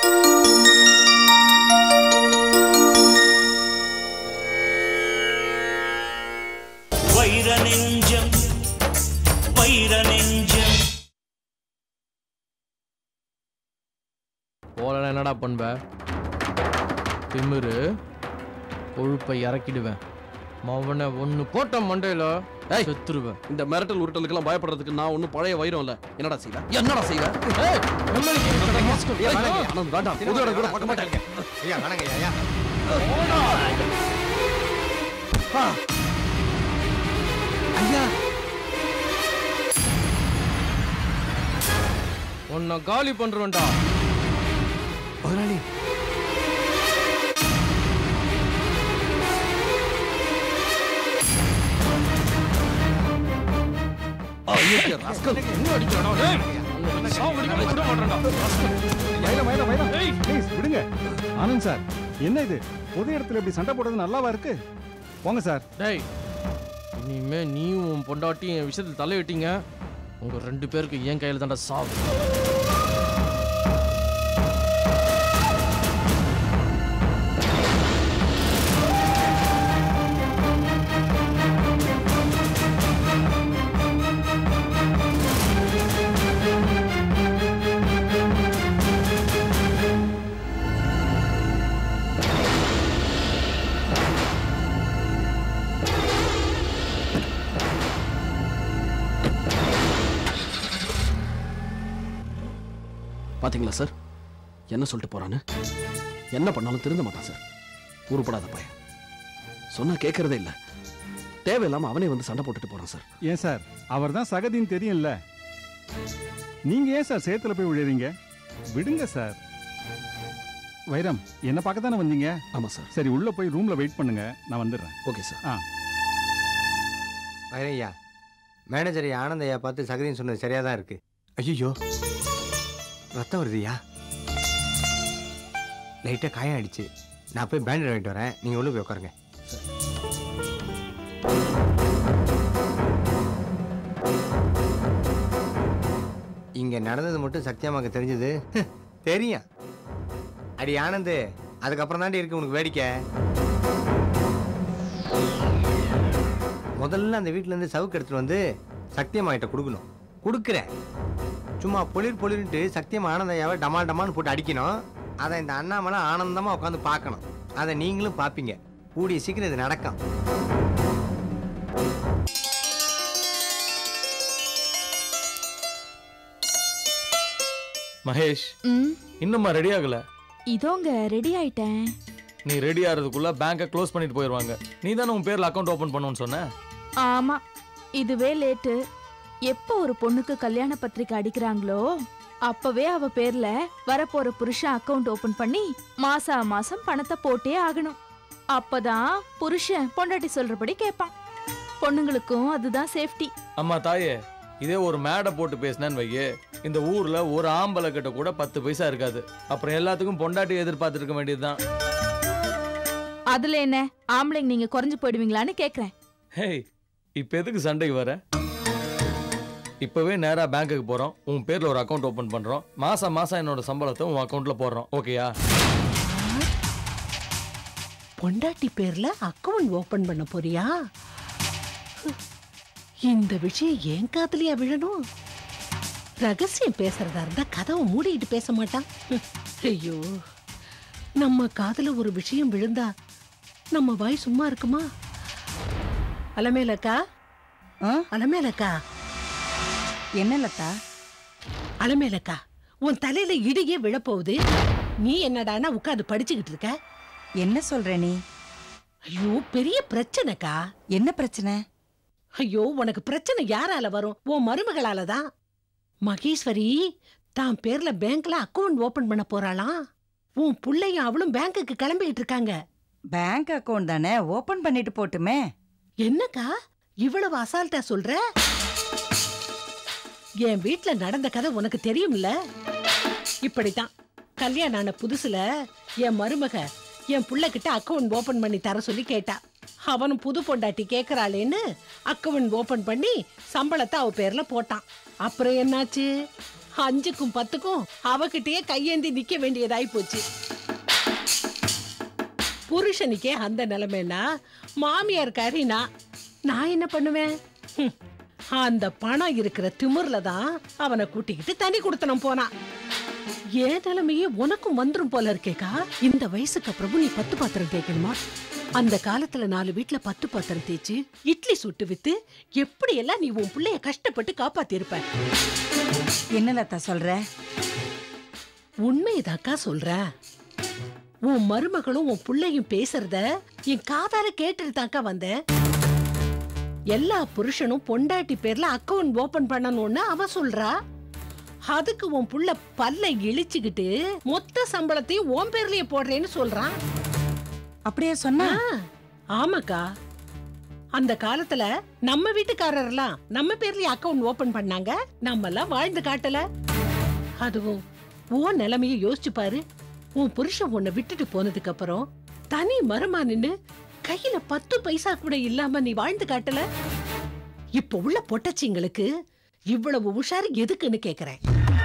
வைர நெஞ்சம் வைர நெஞ்சம் போல என்னடா பண்ணுவ திமிரு கொழுப்பை இறக்கிடுவேன் மவனை ஒன்று போட்ட மண்டையில ஏய். செத்துருவேன் இந்த மிரட்டல் உருட்டலுக்கெல்லாம் பயப்படுறதுக்கு நான் ஒன்றும் பழைய வைரம் இல்ல என்னடா செய்வேன் என்னடா செய்வேன் ஏய், எம்எல்ஏ கிட்ட மாஸ்க் ஏய், ஆனந்த், வேண்டாம் புது இடம் கூட பார்க்க மாட்டேன் ஐயா வணங்க ஐயா ஐயா உன்னை காலி பண்றேன்டா முதலாளி ஐயோ, rascal. வைரம் வைரம் வைரம் ப்ளீஸ் விடுங்க ஆனந்த் சார் என்ன இது பொது இடத்துல இப்படி சண்டை போடுறது நல்லாவா இருக்கு போங்க சார் டேய் இனிமே நீயும் உன் பொண்டாட்டியும் என் விஷயத்தில் தலையிட்டீங்க உங்க ரெண்டு பேருக்கு என் கையில தான்டா சாவு பாத்தீங்களா சார் என்ன சொல்லிட்டு போறான்னு என்ன பண்ணாலும் திருந்த மாட்டான் சார் உருப்படாத பையன் சொன்னா கேட்கறதே இல்ல தேவையில்லாம அவனே வந்து சண்டை போட்டுட்டு போறான் சார் ஏன் சார் அவர் தான் சகதின்னு தெரியும்ல நீங்க ஏன் சார் சேத்துல போய் விழுறீங்க விடுங்க சார் வைரம் என்ன பார்க்க தானே வந்தீங்க ஆமா சார் சரி உள்ள போய் ரூம்ல வெயிட் பண்ணுங்க நான் வந்துடுறேன் ஓகே சார் ஆ வைரம் ஐயா மேனேஜர் ஐயா ஆனந்த் ஐயா பார்த்து சகதின்னு சொன்னது சரியா தான் இருக்கு ஐயோ ரத்தம் வருதுயா லைட்டாக காயம் ஆயிடுச்சு நான் போய் பேண்டேட் வாங்கிட்டு வரேன் நீங்கள் உள்ள போய் உட்காருங்க இங்கே நடந்தது மட்டும் சத்யாமாக்கு தெரிஞ்சது தெரியும் அடி ஆனந்து அதுக்கப்புறம் தாண்டி இருக்கு உனக்கு வேடிக்கை முதல்ல அந்த வீட்ல இருந்து சவுக்கு எடுத்துட்டு வந்து சத்தியமாயிட்ட கொடுக்கணும் கொடுக்குறேன் சும்மா பொளிர் பொளிர்ன்ட்டு சத்தியம் ஆனந்தையாவை டமால் டமால்னு போட்டு அடிக்கணும் அதை இந்த அண்ணாமலை ஆனந்தமா உட்காந்து பார்க்கணும் அதை நீங்களும் பார்ப்பீங்க கூடிய சீக்கிரம் இது நடக்கும் மகேஷ் ம் இன்னுமா ரெடி ஆகல இதோங்க ரெடி ஆயிட்டேன் நீ ரெடி ஆகிறதுக்குள்ள பேங்கை க்ளோஸ் பண்ணிட்டு போயிடுவாங்க நீ தானே உன் பேர்ல அக்கௌண்ட் ஓபன் பண்ணுன்னு சொன்ன ஆமா இதுவே லேட்டு எப்போ ஒரு பொண்ணுக்கு கல்யாண பத்திரிக்கை அடிக்கிறாங்களோ அப்பவே அவ பேர்ல வரப்போற புருஷன் அக்கவுண்ட் ஓபன் பண்ணி மாசா மாசம் பணத்தை போட்டே ஆகணும் அப்பதான் புருஷன் பொண்டாட்டி சொல்றபடி கேட்பான் பொண்ணுங்களுக்கும் அதுதான் சேஃப்டி அம்மா தாயே இதே ஒரு மேடை போட்டு பேசினேன்னு வையே இந்த ஊர்ல ஒரு ஆம்பளை கிட்ட கூட பத்து பைசா இருக்காது அப்புறம் எல்லாத்துக்கும் பொண்டாட்டி எதிர்பார்த்துருக்க வேண்டியதுதான் அதுல என்ன ஆம்பளைங்க நீங்க குறைஞ்சு போயிடுவீங்களான்னு கேக்குறேன் ஹேய் இப்போ எதுக்கு சண்டைக்கு வர இப்பவே நேரா பேங்க்குக்கு போறோம் உன் பேர்ல ஒரு அக்கௌண்ட் ஓபன் பண்றோம் மாசம் மாசம் என்னோட சம்பளத்தை உன் அக்கௌண்ட்ல போடுறோம் ஓகேயா பொண்டாட்டி பேர்ல அக்கவுண்ட் ஓபன் பண்ண போறியா இந்த விஷயம் என் காதுலயா விழணும் ரகசியம் பேசுறதா இருந்தா கதவை மூடிட்டு பேச மாட்டான் ஹம், ஐயோ நம்ம காதுல ஒரு விஷயம் விழுந்தா நம்ம வாய் சும்மா இருக்குமா அலமேலக்கா அலமேலக்கா என்ன லதா அலமேலக்கா உன் தலையில இடியே விழப்போகுது நீ என்னடான்னா உட்காந்து படிச்சுக்கிட்டு இருக்க என்ன சொல்ற நீ ஐயோ பெரிய பிரச்சனைக்கா என்ன பிரச்சனை ஐயோ உனக்கு பிரச்சனை யாரால வரும் உன் மருமகளால தான் மகேஸ்வரி தான் பேர்ல பேங்க்ல அக்கவுண்ட் ஓபன் பண்ண போறாளாம் உன் புள்ளையும் அவளும் பேங்க்குக்கு கிளம்பிக்கிட்டு இருக்காங்க பேங்க் அக்கவுண்ட் தானே ஓபன் பண்ணிட்டு போட்டுமே என்னக்கா இவ்வளவு அசால்ட்டா சொல்ற என் வீட்ல நடந்த கதை உனக்கு தெரியும்ல இப்படித்தான் கல்யாணம் ஆன புதுசுல என் மருமக என் புள்ளகிட்ட அக்கவுண்ட் ஓபன் பண்ணி தர சொல்லி கேட்டா அவனும் புது பொண்டாட்டி கேக்குறாளேன்னு அக்கவுண்ட் ஓபன் பண்ணி சம்பளத்தை அவ பேர்ல போட்டான் அப்புறம் என்னாச்சு அஞ்சுக்கும் பத்துக்கும் அவகிட்டயே கையேந்தி நிக்க வேண்டியதாய் போச்சு புருஷனுக்கே அந்த நிலைமைனா மாமியார் கறினா நான் என்ன பண்ணுவேன் ஹம், அந்த பணம் இருக்கிற திமிர்ல தான் அவனை கூட்டிக்கிட்டு தனி கொடுத்தனம் போனான் ஏன் நிலைமையே உனக்கும் வந்துரும் போல இருக்கேக்கா இந்த வயசுக்கு அப்புறம் நீ பத்து பாத்திரம் தேய்க்கணுமா அந்த காலத்துல நாலு வீட்ல பத்து பாத்திரம் தேய்ச்சு இட்லி சுட்டு வித்து எப்படி எல்லாம் நீ உன் பிள்ளைய கஷ்டப்பட்டு காப்பாத்திருப்ப என்ன லதா சொல்ற உண்மைதாக்கா சொல்றேன் உன் மருமகளும் உன் புள்ளையும் பேசுறத என் காதால கேட்டுட்டு தாக்கா வந்தேன் எல்லா புருஷனும் பொண்டாட்டி பேர்ல அக்கவுண்ட் ஓபன் பண்ணணும்னு அவ சொல்றா அதுக்கு உன் புள்ள பல்ல இழிச்சுக்கிட்டு மொத்த சம்பளத்தையும் உன் பேர்லயே போடுறேன்னு சொல்றான் அப்படியே சொன்னா ஆ, ஆமாக்கா அந்த காலத்துல நம்ம வீட்டுக்காரர்லாம் நம்ம பேர்லயே அக்கவுண்ட் ஓபன் பண்ணாங்க நம்ம எல்லாம் வாழ்ந்து காட்டல அதுவும் உன் நிலைமைய யோசிச்சு பாரு உன் புருஷன் உன்னை விட்டுட்டு போனதுக்கு அப்புறம் தனி மரமா நின்னு கையில பத்து பைசா கூட இல்லாம நீ வாழ்ந்து காட்டல இப்ப உள்ள பொட்டச்சிங்களுக்கு இவ்வளவு உஷாரு எதுக்குன்னு கேக்குறேன்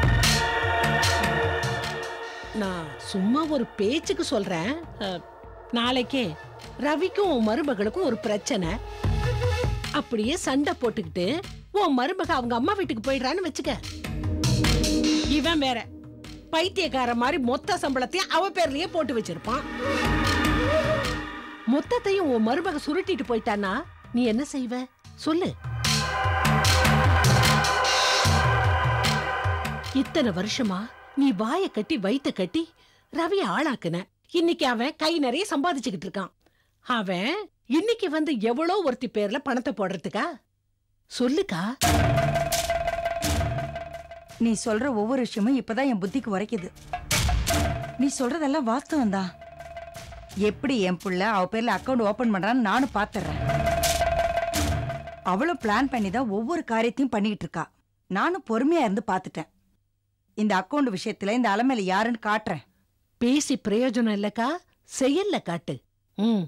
நான் சும்மா ஒரு பேச்சுக்கு சொல்றேன் அஹ், நாளைக்கே ரவிக்கும் உன் மருமகளுக்கும் ஒரு பிரச்சனை அப்படியே சண்டை போட்டுக்கிட்டு உன் மருமக அவங்க அம்மா வீட்டுக்கு போயிடுறான்னு வச்சுக்க இவன் வேற பைத்தியக்கார மாதிரி மொத்த சம்பளத்தையும் அவ பேர்லயே போட்டு வச்சிருப்பான் மொத்தத்தையும் உன் மருமக சுருட்டிட்டு போயிட்டானா நீ என்ன செய்வ சொல்லு இத்தனை வருஷமா நீ வாய கட்டி வயித்த கட்டி ரவிய ஆளாக்குன இன்னைக்கு அவன் கை நிறைய சம்பாதிச்சுக்கிட்டு இருக்கான் அவன் இன்னைக்கு வந்து எவ்வளோ ஒருத்தி பேர்ல பணத்தை போடுறதுக்கா சொல்லுக்கா நீ சொல்ற ஒவ்வொரு விஷயமும் இப்பதான் என் புத்திக்கு உரைக்குது நீ சொல்றதெல்லாம் வாஸ்தவம் தான் எப்படி என் புள்ள அவ பேர்ல அக்கவுண்ட் ஓபன் பண்றான்னு நானும் பாத்துறேன் அவளும் பிளான் பண்ணி தான் ஒவ்வொரு காரியத்தையும் பண்ணிக்கிட்டு இருக்கா நானும் பொறுமையா இருந்து பார்த்துட்டேன் இந்த அக்கவுண்ட் விஷயத்துல இந்த அலமையில யாருன்னு காட்டுறேன் பேசி பிரயோஜனம் இல்லக்கா செயல்ல காட்டு ம்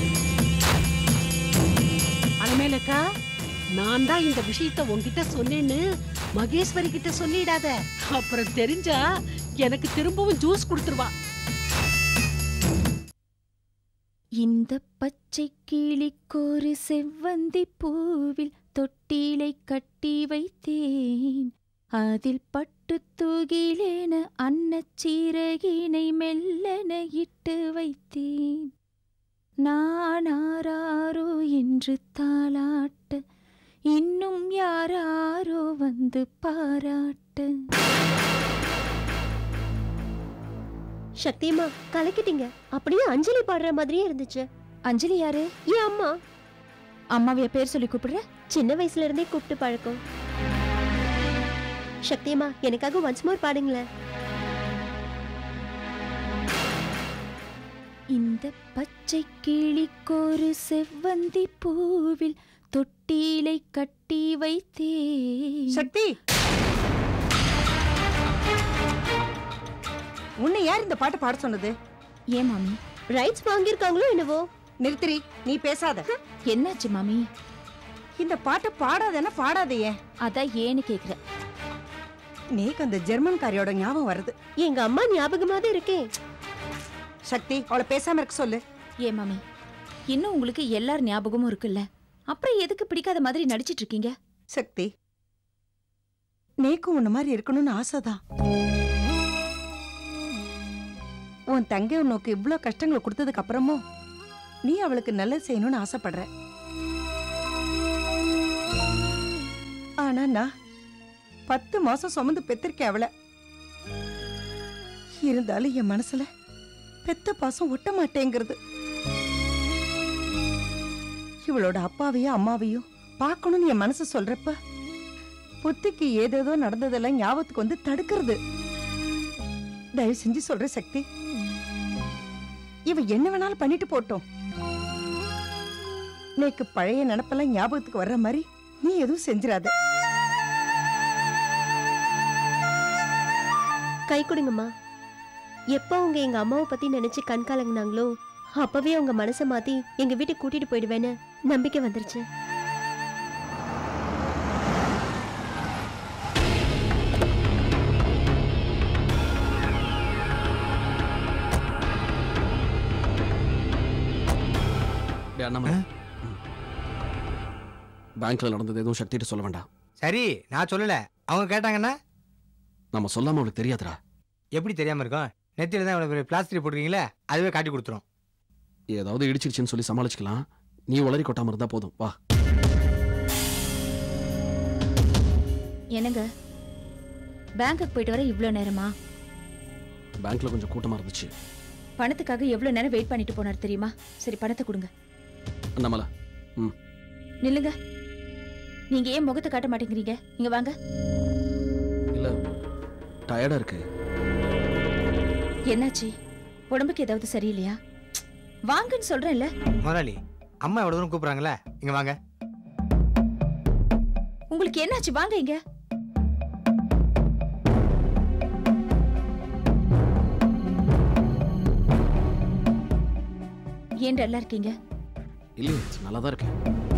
அலமேலக்கா நான் தான் இந்த விஷயத்த உன்கிட்ட சொன்னேன்னு மகேஸ்வரி கிட்ட சொல்லிடாத அப்புறம் தெரிஞ்சா எனக்கு திரும்பவும் ஜூஸ் கொடுத்துருவா இந்த பச்சை கிளிக்கொரு செவ்வந்தி பூவில் தொட்டிலை கட்டி வைத்தேன் அதில் பட்டு தூகிலேன அன்னச்சீரகினை மெல்லன இட்டு வைத்தேன் நான் ஆராரோ என்று தாளாட்ட இன்னும் யாராரோ வந்து பாராட்ட சக்தியம்மா கலக்கிட்டீங்க அப்படியே அஞ்சலி பாடுற மாதிரியே இருந்துச்சு அஞ்சலி யாரு ஏன் அம்மா அம்மாவைய பேர் சொல்லி கூப்பிடுற சின்ன வயசுல இருந்தே கூப்பிட்டு பழக்கம் சக்தியம்மா எனக்காக ஒன்ஸ் மோர் பாடுங்களேன் இந்த பச்சை கிளிக்கொரு செவ்வந்தி பூவில் தொட்டிலை கட்டி வைத்தேன் சக்தி உன்னை யார் இந்த பாட்டு பாட சொன்னது ஏன் மாமி ரைட்ஸ் வாங்கியிருக்காங்களோ என்னவோ நிறுத்திரி நீ பேசாத என்னாச்சு மாமி இந்த பாட்டை பாடாதேன்னா பாடாதையே அதான் ஏன்னு கேக்குறேன் நேக்கு அந்த ஜெர்மன்காரியோட ஞாபகம் வருது எங்க அம்மா ஞாபகமா தான் இருக்கேன் சக்தி அவளை பேசாம இருக்க சொல்லு ஏன் மாமி இன்னும் உங்களுக்கு எல்லார் ஞாபகமும் இருக்குல்ல அப்புறம் எதுக்கு பிடிக்காத மாதிரி நடிச்சிட்டு இருக்கீங்க சக்தி நேக்கும் உன்ன மாதிரி இருக்கணும்னு ஆசைதான் உன் தங்கை உனக்கு இவ்ளோ கஷ்டங்களை கொடுத்ததுக்கு அப்புறமும் நீ அவளுக்கு நல்லது செய்யணும்னு ஆசைப்படுற ஆனா நான் பத்து மாசம் சுமந்து பெத்திருக்கேன் அவளை இருந்தாலும் என் மனசுல பெத்த பாசம் ஒட்ட மாட்டேங்கிறது இவளோட அப்பாவையும் அம்மாவையும் பார்க்கணும்னு என் மனசு சொல்றப்ப புத்திக்கு ஏதேதோ நடந்ததெல்லாம் ஞாபகத்துக்கு வந்து தடுக்கிறது தயவு செஞ்சு சொல்ற சக்தி இவ என்ன வேணாலும் பண்ணிட்டு போட்டோம் நேக்கு பழைய நினப்பெல்லாம் ஞாபகத்துக்கு வர்ற மாதிரி நீ எதுவும் செஞ்சிராத கை கொடுங்கம்மா எப்போ அவங்க எங்க அம்மாவை பத்தி நினைச்சு கண் கலங்குனாங்களோ அப்பவே அவங்க மனசை மாத்தி எங்க வீட்டுக்கு கூட்டிட்டு போயிடுவேன்னு நம்பிக்கை வந்துருச்சு டேய் அண்ணாமலை ம். பேங்க்ல நடந்தது எதுவும் சக்திகிட்ட சொல்ல வேண்டாம் சரி நான் சொல்லல அவங்க கேட்டாங்கன்னா நம்ம சொல்லாம அவளுக்கு தெரியாதுடா எப்படி தெரியாம இருக்கும் நெத்தியில தான் இவ்வளவு பிளாஸ்டிக் போட்டிருக்கீங்களே அதுவே காட்டி கொடுத்துரும் ஏதாவது இடிச்சிருச்சுன்னு சொல்லி சமாளிச்சுக்கலாம் நீ உளறி கொட்டாம இருந்தா போதும் வா என்னங்க பேங்க்குக்கு போயிட்டு வர இவ்வளோ நேரமா பேங்க்ல கொஞ்சம் கூட்டமா இருந்துச்சு பணத்துக்காக எவ்வளோ நேரம் வெயிட் பண்ணிட்டு போனார் தெரியுமா சரி பணத்தை கொடுங்க அண்ணாமலை ம் நில்லுங்க நீங்க ஏன் முகத்தை காட்ட மாட்டேங்கிறீங்க இங்க வாங்க இல்ல டயர்டா இருக்கு என்னாச்சு உடம்புக்கு ஏதாவது சரியில்லையா வாங்கன்னு சொல்றேன்ல முதலாளி அம்மா எவ்வளவு தூரம் கூப்பிடுறாங்களே இங்க வாங்க உங்களுக்கு என்னாச்சு வாங்க இங்க ஏன் டல்லா இருக்கீங்க இல்லையே நல்லா தான் இருக்கு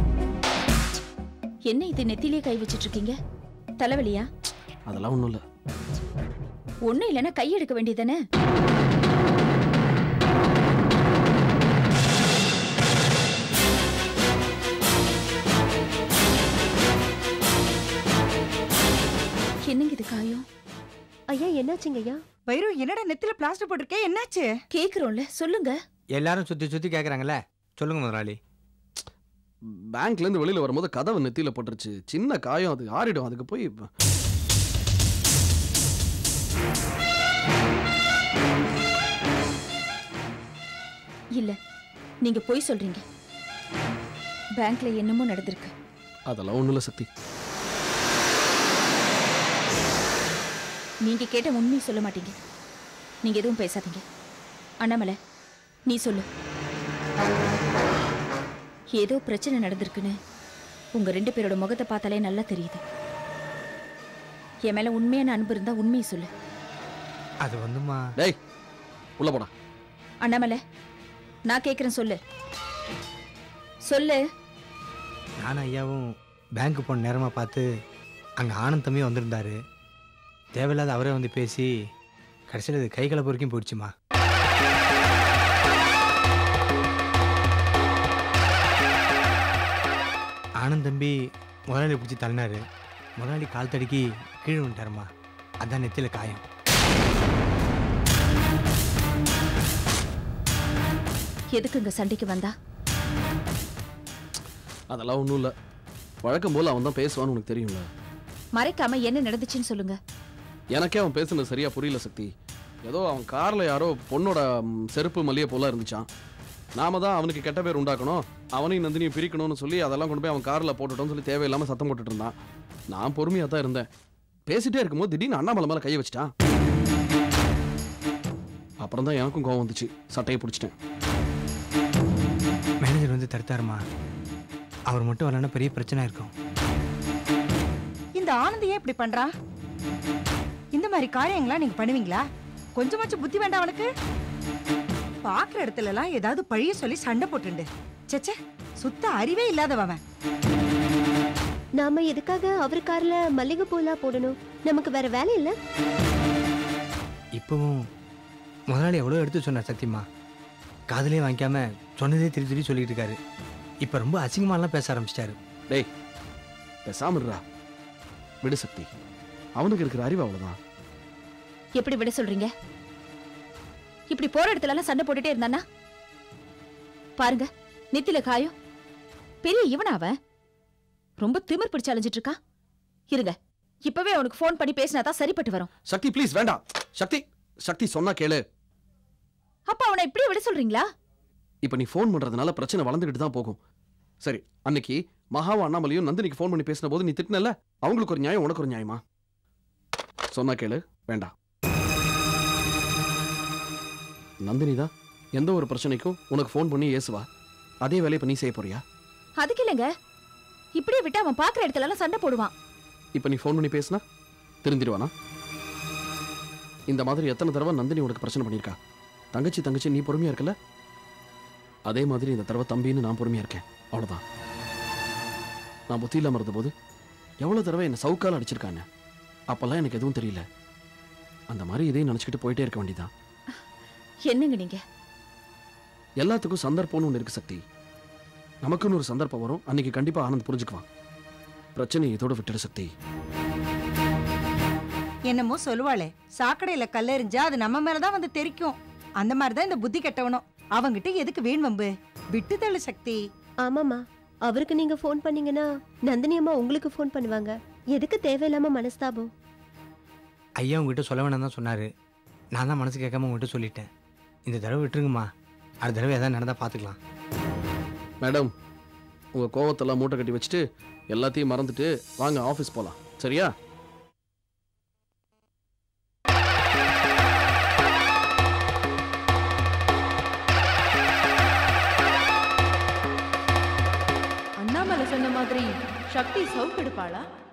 என்ன இது நெத்திலே கை வச்சிட்டு இருக்கீங்க தலைவலியா அதெல்லாம் ஒண்ணும் இல்ல ஒண்ணும் இல்லைன்னா கை எடுக்க வேண்டியதானே என்னங்க இது காயம் ஐயா என்னாச்சுங்க ஐயா வைரு என்னடா நெத்தில பிளாஸ்டர் போட்டிருக்கே என்னாச்சு கேக்குறோம்ல சொல்லுங்க எல்லாரும் சுத்தி சுத்தி கேக்குறாங்கல்ல சொல்லுங்க முதலாளி பேங்க்ல இருந்து வெளியில வரும்போது கதவு நெத்தியில போட்டுருச்சு சின்ன காயம் அது ஆறிடும் அதுக்கு போய் இப்ப- இல்ல நீங்க பொய் சொல்றீங்க பேங்க்ல என்னமோ நடந்திருக்கு அதெல்லாம் ஒண்ணும் இல்ல சக்தி நீங்க கேட்ட உண்மையை சொல்ல மாட்டீங்க நீங்க எதுவும் பேசாதீங்க அண்ணாமலை நீ சொல்லு ஏதோ பிரச்சனை நடந்திருக்குன்னு உங்க ரெண்டு பேரோட முகத்தை பார்த்தாலே நல்லா தெரியுது என் மேல உண்மையான அன்பு இருந்தா உண்மையை சொல்லு அது வந்துமா டேய் உள்ள போடா அண்ணாமலை நான் கேக்குறேன் சொல்லு சொல்லு நானும் ஐயாவும் பேங்க்கு போன நேரமா பார்த்து அங்க ஆனந்த் தம்பி வந்திருந்தாரு தேவையில்லாத அவரே வந்து பேசி கடைசியில் இது கை கலப்பு வரைக்கும் போயிடுச்சுமா ஆனந்த் தம்பி முதலாளி பிடிச்சி தள்ளினாரு முதலாளி கால் தடுக்கி கீழே வந்துட்டாருமா அதான் நெத்தியில காயம் எதுக்கு இங்க சண்டைக்கு வந்தா அதெல்லாம் ஒண்ணும் இல்ல வழக்கம் போல அவன் தான் பேசுவான்னு உனக்கு தெரியும்ல மறைக்காம என்ன நடந்துச்சுன்னு சொல்லுங்க எனக்கே அவன் பேசுனது சரியா புரியல சக்தி ஏதோ அவன் கார்ல யாரோ பொண்ணோட ம், செருப்பு மல்லிகை போல இருந்துச்சான் நாம தான் அவனுக்கு கெட்ட பேர் உண்டாக்கணும் அவனையும் நந்தினியும் பிரிக்கணும்னு சொல்லி அதெல்லாம் கொண்டு போய் அவன் கார்ல போட்டுட்டோம்னு சொல்லி தேவையில்லாம சத்தம் போட்டுட்டு இருந்தான் நான் பொறுமையா தான் இருந்தேன் பேசிட்டே இருக்கும்போது திடீர்னு அண்ணாமலை மேல கையை வச்சிட்டான் அப்புறம் தான் எனக்கும் கோவம் வந்துச்சு சட்டையை பிடிச்சிட்டேன் மேனேஜர் வந்து தடுத்தாருமா அவர் மட்டும் வரலன்னா பெரிய பிரச்சனை இருக்கும் இந்த ஆனந்த் ஏன் இப்படி பண்றான் இந்த மாதிரி காரியங்களா நீங்க பண்ணுவீங்களா கொஞ்சமாச்சும் புத்தி வேண்டாம் அவனுக்கு பாக்குற இடத்துல எல்லாம் ஏதாவது பழிய சொல்லி சண்டை போட்டுண்டு ச்சே சுத்த அறிவே இல்லாதவன் அவன். நாம எதுக்காக அவர் கார்ல மல்லிகை பூலாம் போடணும் நமக்கு வேற வேலை இல்ல இப்பவும் முதலாளி எவ்வளோ எடுத்து சொன்னார் சத்தியமா காதுலயே வாங்கிக்காம சொன்னதே திருப்பி திருப்பி சொல்லிட்டு இருக்காரு இப்போ ரொம்ப அசிங்கமாலாம் பேச ஆரம்பிச்சிட்டாரு டேய் பேசாம இருடா விடு சக்தி அவனுக்கு இருக்கிற அறிவு அவ்வளவுதான் எப்படி விட சொல்றீங்க இப்படி போற இடத்துல எல்லாம் சண்டை போட்டுட்டே இருந்தானா பாருங்க நெத்தில காயம் பெரிய இவனா அவன் ரொம்ப திமிர் பிடிச்சு அலைஞ்சிட்டு இருக்கா இருங்க இப்பவே அவனுக்கு ஃபோன் பண்ணி பேசினா தான் சரிப்பட்டு வரும் சக்தி ப்ளீஸ் வேண்டாம் சக்தி சக்தி சொன்னா கேளு அப்ப அவனை இப்படியே விட சொல்றீங்களா இப்ப நீ ஃபோன் பண்றதுனால பிரச்சனை வளர்ந்துகிட்டு தான் போகும் சரி அன்னைக்கு மகாவும் அண்ணாமலையும் நந்தினிக்கு ஃபோன் பண்ணி பேசின போது நீ திட்டினல அவங்களுக்கு ஒரு நியாயம் உனக்கு ஒரு நியாயமா சொன்னா கேளு வேண்டாம் நந்தினி தான் எந்த ஒரு பிரச்சனைக்கும் உனக்கு ஃபோன் பண்ணி ஏசுவா அதே வேலையை இப்ப நீ செய்ய போறியா அதுக்கு இல்லைங்க இப்படியே விட்டு அவன் பாக்குற இடத்துல எல்லாம் சண்டை போடுவான் இப்ப நீ ஃபோன் பண்ணி பேசினா திருந்திடுவானா இந்த மாதிரி எத்தனை தடவை நந்தினி உனக்கு பிரச்சனை பண்ணியிருக்கா தங்கச்சி தங்கச்சி நீ பொறுமையா இருக்கல அதே மாதிரி இந்த தடவை தம்பின்னு நான் பொறுமையா இருக்கேன் அவ்வளவுதான் நான் புத்தி இல்லாம இருந்தபோது எவ்வளவு தடவை என்னை சவுக்கால அடிச்சிருக்காங்க அப்பெல்லாம் எனக்கு எதுவும் தெரியல அந்த மாதிரி இதையும் நினைச்சுக்கிட்டு போயிட்டே இருக்க வேண்டியதான் என்னங்க நீங்க எல்லாத்துக்கும் சந்தர்ப்பம்னு ஒன்று இருக்கு சக்தி நமக்குன்னு ஒரு சந்தர்ப்பம் வரும் அன்னைக்கு கண்டிப்பா ஆனந்த் புரிஞ்சுக்குவான் பிரச்சனையை இதோட விட்டுடு சக்தி என்னமோ சொல்லுவாளே சாக்கடையில கல்லெறிஞ்சா அது நம்ம மேலதான் வந்து தெரிக்கும் அந்த மாதிரிதான் இந்த புத்தி கெட்டவனும் அவங்கிட்ட எதுக்கு வீண் வம்பு விட்டு தள்ளு சக்தி ஆமாம்மா அவருக்கு நீங்க ஃபோன் பண்ணீங்கன்னா நந்தினி அம்மா உங்களுக்கு ஃபோன் பண்ணுவாங்க எதுக்கு தேவையில்லாம மனஸ்தாபம் ஐயா உங்ககிட்ட சொல்ல வேணாம் தான் சொன்னார் நான் தான் மனசு கேட்காம உங்ககிட்ட சொல்லிட்டேன் இந்த தடவை விட்டுருங்கம்மா அடுத்த தடவை எதாவது நடந்தால் பார்த்துக்கலாம் மேடம் உங்க கோவத்தெல்லாம் மூட்டை கட்டி வச்சுட்டு எல்லாத்தையும் மறந்துட்டு வாங்க ஆஃபீஸ் போலாம் சரியா அண்ணாமலை சொன்ன மாதிரி சக்தி சவுக்கு எடுப்பாளா